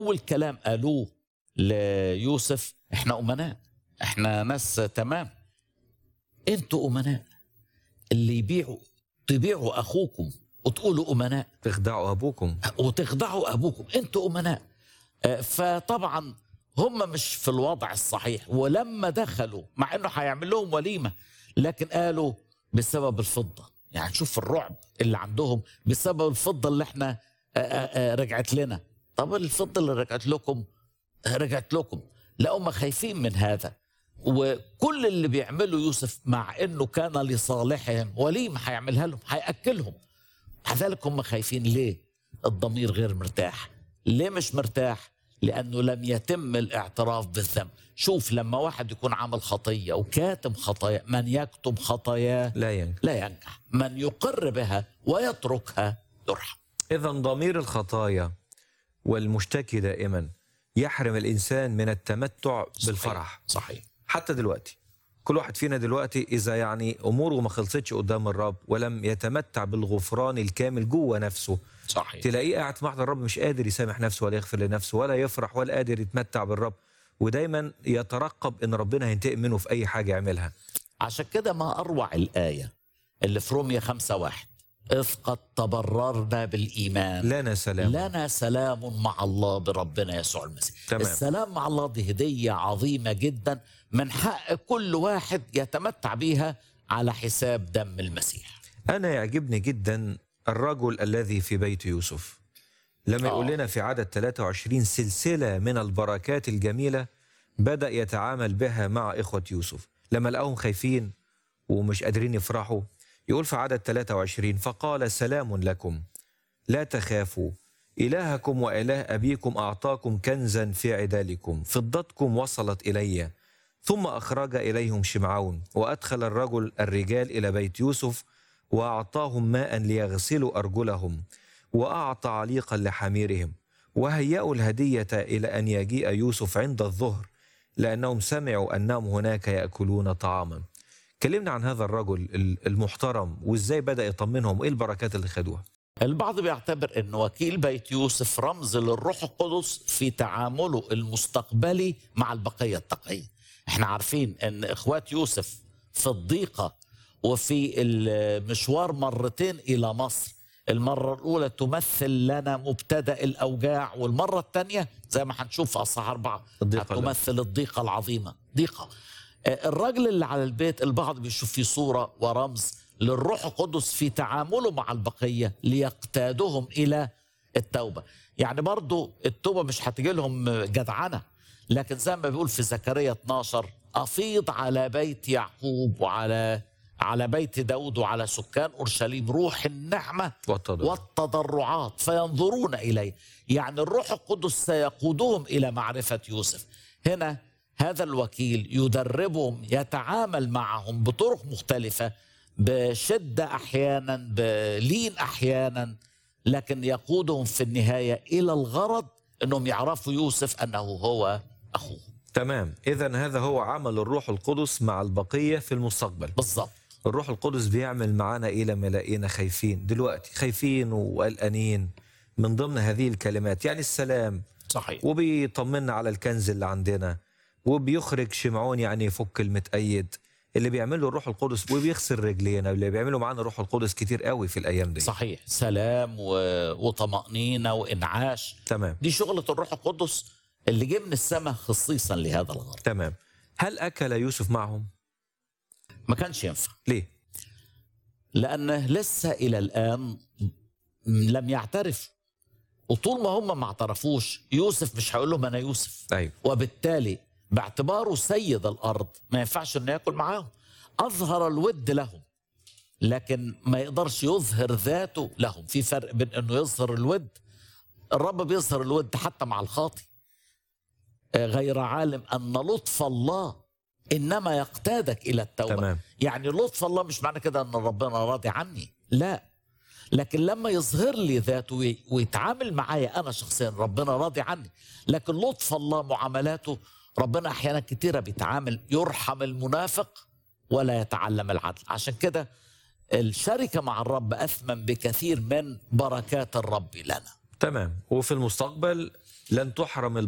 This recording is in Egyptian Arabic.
اول كلام قالوه ليوسف احنا امناء احنا ناس تمام انتوا امناء اللي يبيعوا تبيعوا اخوكم وتقولوا امناء تخدعوا ابوكم وتخدعوا ابوكم انتوا امناء آه، فطبعا هم مش في الوضع الصحيح ولما دخلوا مع انه هيعمل لهم وليمه لكن قالوا بسبب الفضه يعني شوف الرعب اللي عندهم بسبب الفضه اللي احنا آه، آه، آه، رجعت لنا طب الفضه اللي رجعت لكم آه، رجعت لكم لا هم خايفين من هذا وكل اللي بيعمله يوسف مع انه كان لصالحهم وليمه هيعملها لهم هياكلهم مع ذلك هم خايفين ليه الضمير غير مرتاح ليه مش مرتاح لانه لم يتم الاعتراف بالذنب شوف لما واحد يكون عامل خطيه وكاتم خطايا من يكتم خطاياه لا ينجح لا ينجح من يقر بها ويتركها يرحم اذا ضمير الخطايا والمشتكي دائما يحرم الانسان من التمتع بالفرح صحيح حتى دلوقتي كل واحد فينا دلوقتي اذا يعني اموره ما خلصتش قدام الرب ولم يتمتع بالغفران الكامل جوه نفسه صحيح تلاقيه قاعد في محضر الرب مش قادر يسامح نفسه ولا يغفر لنفسه ولا يفرح ولا قادر يتمتع بالرب ودايما يترقب ان ربنا هينتقم منه في اي حاجه يعملها عشان كده ما أروع الآية اللي في رومية خمسة واحد إذ قد تبررنا بالإيمان لنا سلام لنا سلام مع الله بربنا يسوع المسيح تمام. السلام مع الله دي هدية عظيمة جدا من حق كل واحد يتمتع بيها على حساب دم المسيح انا يعجبني جدا الرجل الذي في بيت يوسف لما آه. يقول لنا في عدد 23 سلسله من البركات الجميله بدا يتعامل بها مع اخوه يوسف لما لقاهم خايفين ومش قادرين يفرحوا يقول في عدد 23 فقال سلام لكم لا تخافوا إلهكم وإله أبيكم أعطاكم كنزا في عدالكم فضتكم وصلت إلي ثم أخرج إليهم شمعون وأدخل الرجل الرجال إلى بيت يوسف وأعطاهم ماء ليغسلوا أرجلهم وأعطى عليقا لحميرهم وهيأوا الهدية إلى أن يجيء يوسف عند الظهر لأنهم سمعوا أنهم هناك يأكلون طعاما كلمنا عن هذا الرجل المحترم وإزاي بدأ يطمنهم وإيه البركات اللي خدوها البعض بيعتبر أن وكيل بيت يوسف رمز للروح القدس في تعامله المستقبلي مع البقية التقية احنا عارفين أن إخوات يوسف في الضيقة وفي المشوار مرتين إلى مصر المرة الأولى تمثل لنا مبتدأ الأوجاع والمرة الثانية زي ما هنشوف في أصحاح أربعة الضيقة تمثل الضيقة العظيمة ضيقة آه، الراجل اللي على البيت البعض بيشوف فيه صورة ورمز للروح القدس في تعامله مع البقية ليقتادهم إلى التوبة يعني برضو التوبة مش هتجي لهم جدعنة لكن زي ما بيقول في زكريا 12 أفيض على بيت يعقوب وعلى على بيت داود وعلى سكان أورشليم روح النعمة والتضرع. والتضرعات فينظرون إليه يعني الروح القدس سيقودهم إلى معرفة يوسف هنا هذا الوكيل يدربهم يتعامل معهم بطرق مختلفة بشدة أحيانا بلين أحيانا لكن يقودهم في النهاية إلى الغرض أنهم يعرفوا يوسف أنه هو أخوه تمام إذا هذا هو عمل الروح القدس مع البقية في المستقبل بالضبط الروح القدس بيعمل معانا إيه لما يلاقينا خايفين دلوقتي خايفين وقلقانين من ضمن هذه الكلمات يعني السلام صحيح وبيطمنا على الكنز اللي عندنا وبيخرج شمعون يعني يفك المتأيد اللي بيعمله الروح القدس وبيغسل رجلينا اللي بيعمله معانا الروح القدس كتير قوي في الأيام دي صحيح سلام و... وطمأنينة وإنعاش تمام دي شغلة الروح القدس اللي جه من السماء خصيصا لهذا الغرض تمام هل أكل يوسف معهم؟ ما كانش ينفع ليه؟ لأنه لسه إلى الآن لم يعترف وطول ما هم ما اعترفوش يوسف مش هيقول لهم أنا يوسف أيوه وبالتالي باعتباره سيد الأرض ما ينفعش إنه ياكل معاهم أظهر الود لهم لكن ما يقدرش يظهر ذاته لهم في فرق بين إنه يظهر الود الرب بيظهر الود حتى مع الخاطي آه، غير عالم أن لطف الله إنما يقتادك إلى التوبة تمام. يعني لطف الله مش معنى كده أن ربنا راضي عني لا لكن لما يظهر لي ذاته وي- ويتعامل معايا أنا شخصيا ربنا راضي عني لكن لطف الله معاملاته ربنا أحيانا كتيرة بيتعامل يرحم المنافق ولا يتعلم العدل عشان كده الشركة مع الرب أثمن بكثير من بركات الرب لنا تمام وفي المستقبل لن تحرم